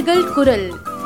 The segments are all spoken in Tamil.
நேயர்கள் குரல்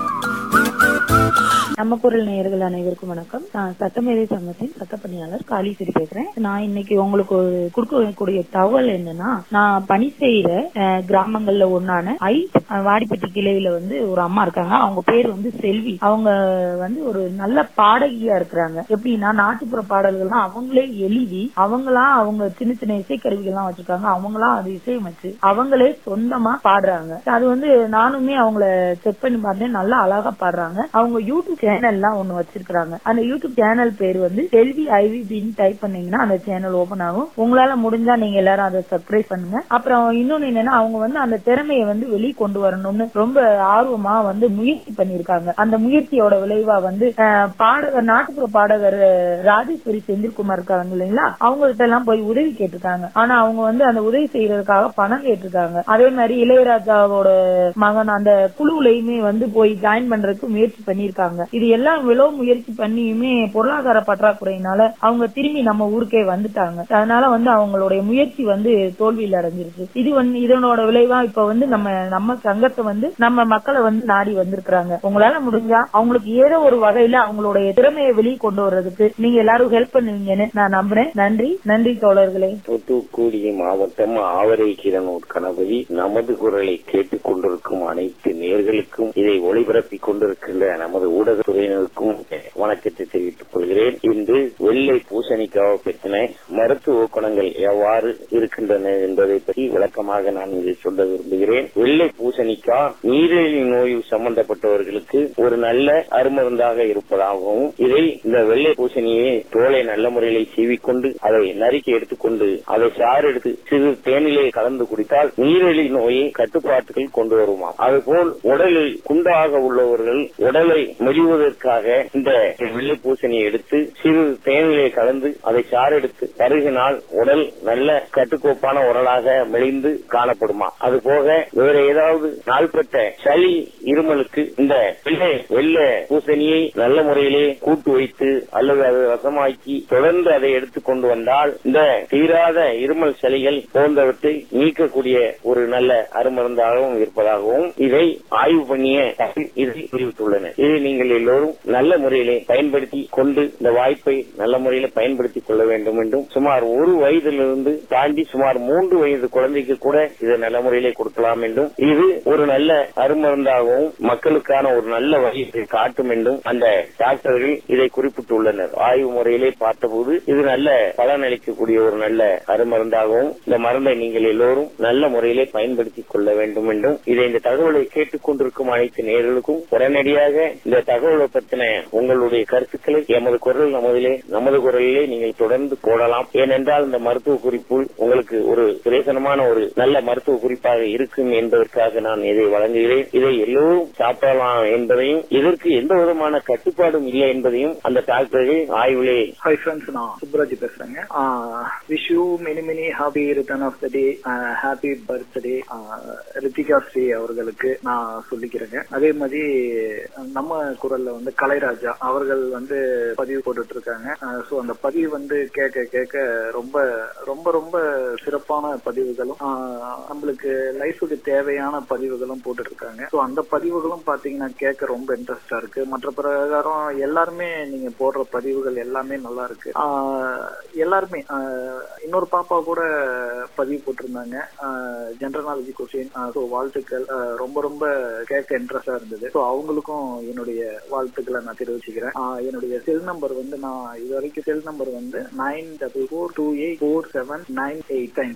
நம்ம குரல் நேயர்கள் அனைவருக்கும் வணக்கம் நான் சட்டமேதை சங்கத்தின் சட்டப்பணியாளர் காளீஸ்வரி பேசுறேன் நான் இன்னைக்கு உங்களுக்கு ஒரு கொடுக்கக்கூடிய தகவல் என்னன்னா நான் பணி செய்யற அஹ், கிராமங்கள்ல ஒண்ணான ஐ அஹ், வாடிப்பட்டி கிளையில வந்து ஒரு அம்மா இருக்காங்க அவங்க பேர் வந்து செல்வி அவங்க வந்து ஒரு நல்ல பாடகியா இருக்கிறாங்க எப்படின்னா நாட்டுப்புற பாடல்கள்லாம் அவங்களே எழுதி அவங்களா அவங்க சின்ன சின்ன இசைக்கருவிகள்லாம் வச்சிருக்காங்க அவங்களா அது இசையமைச்சு அவங்களே சொந்தமா பாடுறாங்க அது வந்து நானுமே அவங்கள செக் பண்ணி பார்த்தேன் நல்லா அழகா பாடுறாங்க அவங்க யூடியூப் சேனல்லாம் ஒண்ணு வச்சிருக்காங்க அந்த யூடியூப் சேனல் பேர் வந்து செல்வி ஐவிபின்னு டைப் பண்ணீங்கன்னா அந்த சேனல் ஓபன் ஆகும் உங்களால முடிஞ்சா நீங்க எல்லாரும் அதை சப்ஸ்கிரைப் பண்ணுங்க அப்புறம் இன்னொன்னு என்னன்னா அவங்க வந்து அந்த திறமையை வந்து வெளியே கொண்டு வரணும்னு ரொம்ப ஆர்வமா வந்து முயற்சி பண்ணிருக்காங்க அந்த முயற்சியோட விளைவா வந்து அஹ், பாடகர் நாட்டுப்புற பாடகர் அஹ், ராஜேஸ்வரி செந்தில்குமார் இருக்காங்க இல்லைங்களா அவங்க கிட்ட எல்லாம் போய் உதவி கேட்டிருக்காங்க ஆனா அவங்க வந்து அந்த உதவி செய்யறதுக்காக பணம் கேட்டிருக்காங்க அதே மாதிரி இளையராஜாவோட மகன் அந்த குழுவுலயுமே வந்து போய் ஜாயின் பண்றதுக்கு முயற்சி பண்ணிருக்காங்க இது எல்லாம் இவ்வளவு முயற்சி பண்ணியுமே பொருளாதார பற்றாக்குறையினால அவங்க திரும்பி நம்ம ஊருக்கே வந்துட்டாங்க அதனால வந்து அவங்களுடைய முயற்சி வந்து தோல்வியில் அடைஞ்சிருக்கு இது வந்து இதனோட விளைவா இப்ப வந்து நம்ம நம்ம சங்கத்தை வந்து நம்ம மக்களை வந்து நாடி வந்திருக்கிறாங்க உங்களால முடிஞ்சா அவங்களுக்கு ஏதோ ஒரு வகையில அவங்களுடைய திறமையை வெளியே கொண்டு வர்றதுக்கு நீங்க எல்லாரும் ஹெல்ப் பண்ணுவீங்கன்னு நான் நம்புறேன் நன்றி நன்றி தோழர்களே தூத்துக்குடி மாவட்டம் ஆவரை கிரணூர் கணபதி நமது குரலை கேட்டுக் கொண்டிருக்கும் அனைத்து நேர்களுக்கும் இதை ஒளிபரப்பிக் கொண்டிருக்கின்ற நமது ஊடகத்துறையினருக்கும் வணக்கத்தை தெரிவித்துக் கொள்கிறேன் இன்று வெள்ளை பூசணிக்காவை பற்றின மருத்துவ குணங்கள் எவ்வாறு இருக்கின்றன என்பதை பற்றி விளக்கமாக நான் இங்கு சொல்ல விரும்புகிறேன் வெள்ளை பூசணிக்காய் நீரிழிவு நோய் சம்பந்தப்பட்டவர்களுக்கு ஒரு நல்ல அருமருந்தாக இருப்பதாகவும் இதை இந்த வெள்ளை பூசணியை தோலை நல்ல முறையில் சீவிக்கொண்டு அதை நறுக்கி எடுத்துக்கொண்டு அதை சாறு எடுத்து சிறு தேனிலே கலந்து குடித்தால் நீரிழிவு நோயை கட்டுப்பாட்டுகள் கொண்டு வருமாம் அதுபோல் உடலில் குண்டாக உள்ளவர்கள் உடலை மெலிவதற்காக இந்த வெள்ளை பூசணியை எடுத்து சிறு தேனிலே கலந்து அதை சாறு எடுத்து பருகினால் உடல் நல்ல கட்டுக்கோப்பான உடலாக மெலிந்து காணப்படுமா அதுபோக வேற ஏதாவது நாள்பட்ட சளி இருமலுக்கு இந்த வெள்ளை வெள்ளை பூசணியை நல்ல முறையிலே கூட்டு வைத்து அல்லது அதை ரசமாக்கி தொடர்ந்து அதை எடுத்துக் கொண்டு வந்தால் இந்த தீராத இருமல் சளிகள் போன்றவற்றை நீக்கக்கூடிய ஒரு நல்ல அருமருந்தாகவும் இருப்பதாகவும் இதை ஆய்வு பண்ணிய இதை தெரிவித்துள்ளனர் இதை நீங்கள் எல்லோரும் நல்ல முறையிலே பயன்படுத்தி கொண்டு இந்த வாய்ப்பை நல்ல முறையில பயன்படுத்திக் கொள்ள வேண்டும் என்றும் சுமார் ஒரு வயதிலிருந்து தாண்டி சுமார் மூன்று வயது குழந்தைக்கு கூட இதை நல்ல முறையிலே கொடுக்கலாம் என்றும் இது ஒரு நல்ல அருமருந்தாகவும் மக்களுக்கான ஒரு நல்ல வழியை காட்டும் என்றும் அந்த டாக்டர்கள் இதை குறிப்பிட்டுள்ளனர் ஆய்வு முறையிலே பார்த்தபோது இது நல்ல பலனளிக்கக்கூடிய ஒரு நல்ல அருமருந்தாகவும் இந்த மருந்தை நீங்கள் எல்லோரும் நல்ல முறையிலே பயன்படுத்திக் கொள்ள வேண்டும் என்றும் இதை இந்த தகவலை கேட்டுக் கொண்டிருக்கும் அனைத்து நேர்களுக்கும் உடனடியாக இந்த தகவலை பற்றின உங்களுடைய கருத்துக்களை எமது குரல் நமதிலே நமது குரலிலே நீங்கள் தொடர்ந்து போடலாம் ஏனென்றால் இந்த மருத்துவ குறிப்பு உங்களுக்கு ஒரு பிரேசனமான ஒரு நல்ல மருத்துவ குறிப்பாக இருக்கும் என்பதற்காக நான் இதை வழங்குகிறேன் இதை எல்லோரும் சாப்பிடலாம் என்பதையும் இதற்கு எந்த விதமான கட்டுப்பாடும் இல்லை என்பதையும் அந்த டாக்டர்கள் ஆய்விலே ஹாய் ஃப்ரெண்ட்ஸ் நான் சுப்ராஜ் பேசுறேங்க wish you many many happy return of the day happy birthday Rithika Sri அவர்களுக்கு நான் சொல்லிக்கிறேங்க அதே மாதிரி நம்ம குரல்ல வந்து கலைராஜா அவர்கள் வந்து பதிவு போட்டுட்டு இருக்காங்க ஸோ அந்த பதிவு வந்து கேட்க கேட்க ரொம்ப ரொம்ப ரொம்ப சிறப்பான பதிவுகளும் ஆஹ், நம்மளுக்கு லைஃபுக்கு தேவையான பதிவுகளும் போட்டுட்டு இருக்காங்க ஸோ அந்த பதிவுகளும் பாத்தீங்கன்னா கேட்க ரொம்ப இன்ட்ரெஸ்டா இருக்கு மற்ற பிரகாரம் எல்லாருமே நீங்க போடுற பதிவுகள் எல்லாமே நல்லா இருக்கு ஆஹ், எல்லாருமே ஆஹ், இன்னொரு பாப்பா கூட பதிவு போட்டிருந்தாங்க ஜென்ரல் நாலேஜ் கொஸ்டின் ஸோ வாழ்த்துக்கள் ஆஹ், ரொம்ப ரொம்ப கேட்க இன்ட்ரெஸ்டா இருந்தது ஸோ அவங்களுக்கும் என்னுடைய வாழ்த்துக்களை நான் தெரிவிச்சுக்கிறேன் ஆஹ், என்னுடைய செல் நம்பர் வந்து நான் இது வரைக்கும் செல் நம்பர் வந்து nine double four two eight four seven nine eight